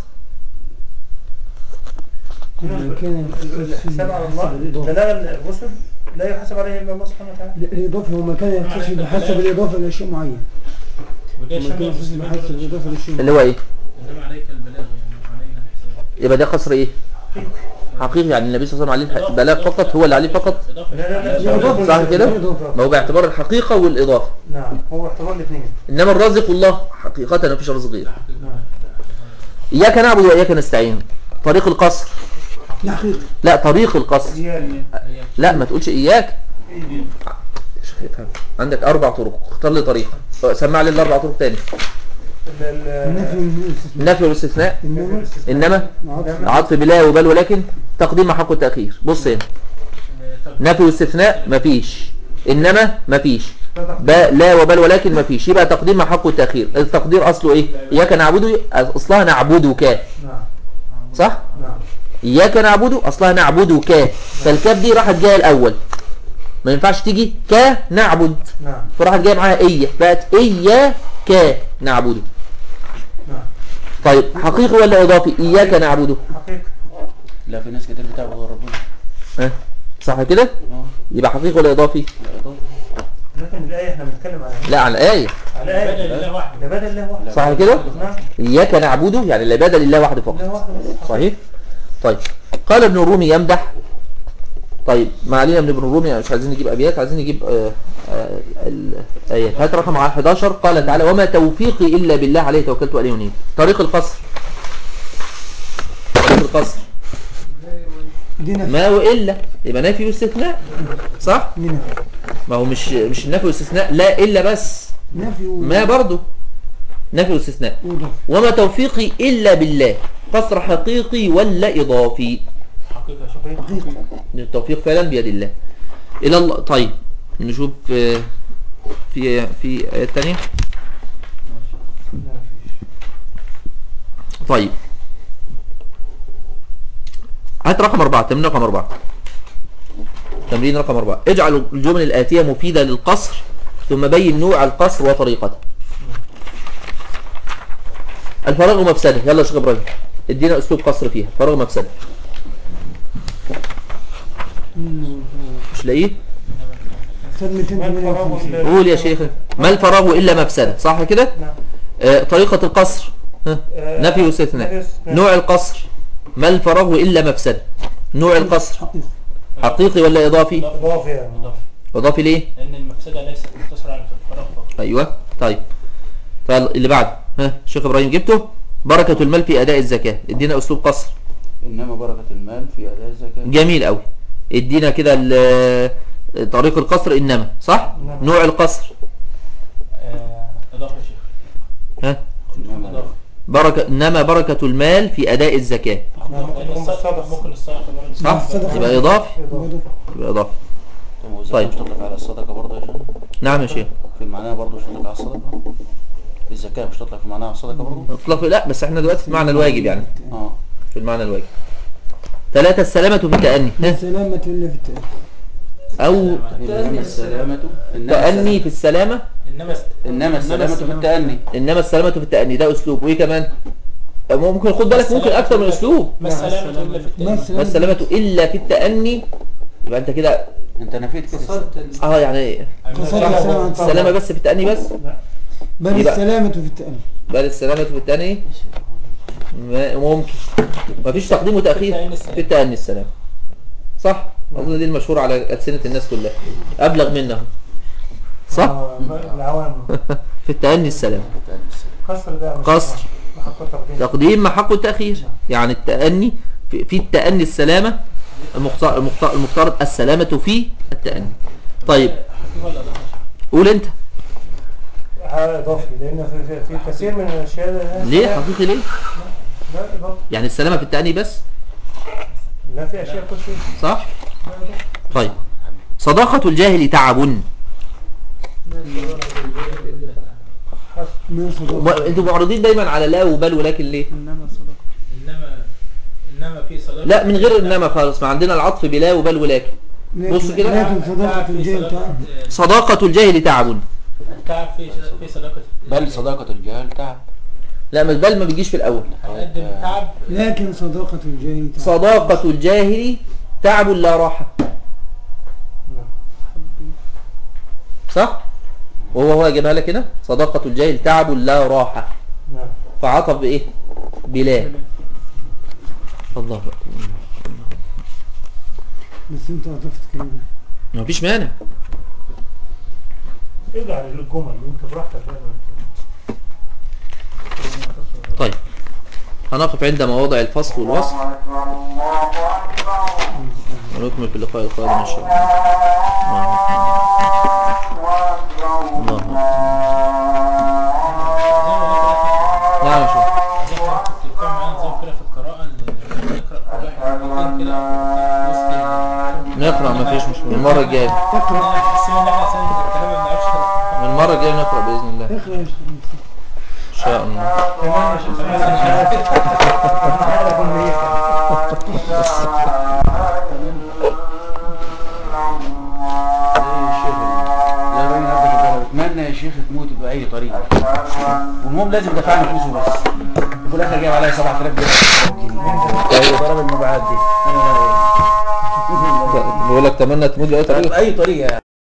من كان الحساب على الله الإضافة بلاغ الرسل لا يحسب عليه الا الله سبحانه وتعالى الإضافة هو ما كان يحتسب بحسب الإضافة لشيء معين وده ما كان شامل يحتسب بحسب الإضافة لشيء اللي معين هو إيه إنما عليك البلاغ يعني وعلينا الحساب يبقى ده قصر إيه حقيقي يعني النبي صلى الله عليه وسلم عليه البلاغ فقط هو اللي عليه فقط إضافة لا لا لا دي إضافة. صح كده؟ دي إضافة. ما هو باعتبار الحقيقة والإضافة نعم هو احتمال الاثنين إنما الرازق الله حقيقة ما فيش رزق غيره نعم إياك نعبد وإياك نستعين طريق القصر لا حقيقة لا طريق القصر زيادة لا ما تقولش إياك مش هيفهم. عندك أربع طرق اختار لي طريقة سمع لي الأربع طرق تاني النفي من الاستثناء النفي والاستثناء إنما إنما عطف عطف بلا وبل ولكن تقديم حق التأخير بص هنا نفي واستثناء مفيش إنما مفيش با لا وبل ولكن مفيش يبقى تقديم حق التأخير التقدير أصله إيه إياك نعبد أصلها نعبدك نعم صح نعم إياك نعبد أصلها نعبدك فالكاف دي راحت جاية الأول ما ينفعش تيجي ك نعبد نعم فراحت جاية معاها إيا بقت إياك نعبد نعم طيب حقيقي ولا إضافي إياك نعبد حقيقة لا في ناس كتير بتعبد غير ربنا ها صح كده اه يبقى حقيقي ولا إضافي لا إضافة لكن الآية احنا بنتكلم على لا على الآية على بدل آية الله وحده ده بدل الله واحد صح كده نعم إياك نعبد يعني العبادة لله وحده فقط الله واحد بس صحيح طيب قال ابن الرومي يمدح طيب ما علينا من ابن الرومي مش عايزين نجيب ابيات عايزين نجيب آه آه الايات هات رقم 11 قال تعالى وما توفيقي الا بالله عليه توكلت وعليه منيب طريق القصر طريق القصر دي نفي ما والا يبقى نفي واستثناء صح دي نفي ما هو مش مش النفي والاستثناء لا الا بس نفي و- ما برضه نفي واستثناء وإضافة وما توفيقي الا بالله قصر حقيقي ولا اضافي حقيقة يا شيخ حقيقة التوفيق فعلا بيد الله الى الله طيب نشوف آه، في في ايات تانية طيب هات رقم أربعة تمرين رقم أربعة تمرين رقم أربعة اجعل الجمل الآتية مفيدة للقصر ثم بين نوع القصر وطريقته الفراغ مفسدة يلا يا شيخ إبراهيم ادينا أسلوب قصر فيها فراغ مفسدة مش لاقيه سد 258 قول يا شيخ ما الفراغ إلا مفسدة صح كده نعم آه طريقة القصر ها؟ آه، نفي واستثناء نفي واستثناء. نوع القصر ما الفراغ إلا مفسدة نوع القصر حقيقة حقيقي ولا إضافي إضافة يعني إضافة إضافي ليه لأن المفسدة ليست مقتصرة على الفراغ فقط أيوة طيب فاللي بعد ها شيخ إبراهيم جبته بركة المال في أداء الزكاة ادينا أسلوب قصر إنما بركة المال في أداء الزكاة جميل قوي ادينا كده ال- طريق القصر إنما صح نعم. نوع القصر آه، إضافة يا شيخ ها إنما إضافة بركة إنما بركة المال في أداء الزكاة نعم، لأن ممكن الصدقة بالصدقة. ممكن الصدقة برضه صح الصدقة. يبقى إضافي إضافة. يبقى إضافي طب والزكاة طيب. مش تطلق على الصدقة برضه يا شيخ نعم يا شيخ في معناها برضه مش تطلق على الصدقة الزكاة مش تطلع في معناها الصدقة برضه اطلاق لا بس احنا دلوقتي في معنى الواجب يعني اه في المعنى الواجب ثلاثة السلامة في التأني ها؟ السلامة إلا في التأني أو إنما السلامة إنما تأني في السلامة انما است... إنما السلامة في التأني إنما السلامة في التأني ده أسلوب وإيه كمان ممكن خد بالك ممكن أكثر من أسلوب ما السلامة الا في التأني ما السلامة إلا في التأني يبقى أنت كده أنت نفيت كده فصلت ال- اه يعني فصل السلامة عن السلامة بس في التأني بس بل يبقى- السلامة في التأني بل السلامة في التأني ما- ممكن مفيش تقديم وتأخير التأني السلام. في التأني السلام صح أظن دي المشهورة على ألسنة الناس كلها أبلغ منها صح آه، العوام في التأني السلام التأني السلام. قصر ده مش قصر. محط تقديم تقديم مع حق التأخير يعني التأني في, في التأني السلامة المختار المختار المفترض السلامة في التأني طيب حقيقة ولا إضافة؟ قول أنت هذا اضافي لان في, في, في كثير من الاشياء ده- ليه حقيقي ليه لا اضافي يعني السلامة في التأني بس لا في اشياء كل شيء صح طيب صداقة الجاهل تعب ما صدق و- انتوا معرضين دايما على لا وبل ولكن ليه انما انما في صداقة لا من غير انما خالص ما عندنا العطف بلا وبل ولكن بص لكن, كده. لكن صداقة في الجيل تعب صداقة صداقة الجاهل تعب التعب في في صداقة بل صداقة الجهل تعب لا ما البل ما بيجيش في الاول هنقدم تعب لكن صداقة الجيل تعب صداقة الجاهل تعب لا راحة صح وهو هو جابها لك هنا صداقة الجاهل تعب لا راحة نعم فعطف بايه بلا الله أكبر. بس انت عطفت كلامك ما فيش مانع ارجع للجمل انت براحتك زي ما انت طيب هنقف عند مواضع الفصل والوصل ونكمل في اللقاء القادم ان شاء الله الله الله نعم يا شيخ زي ما كنت بتعمل معانا نظام كده في القراءة إن نقرأ كل واحد مرتين كده في وسط ال- نقرأ ما فيش مشكلة المرة الجاية اقرأ نحس ان احنا اساسا الكلام ما بنعرفش نقرأ. المرة الجاية نقرأ بإذن الله اقرأ يا شيخ. إن شاء الله كمان يا شيخ انا اكون مريح زي الشيخ لا باين عبد الجبار بتمنى يا شيخ تموت بأي طريقة والمهم لازم دفع نفوسه بس وفي الآخر جايب عليا 7000 جنيه ضرب المبيعات دي أنا بيقول لك تمنى تموت بأي طريقة بأي طريقة يعني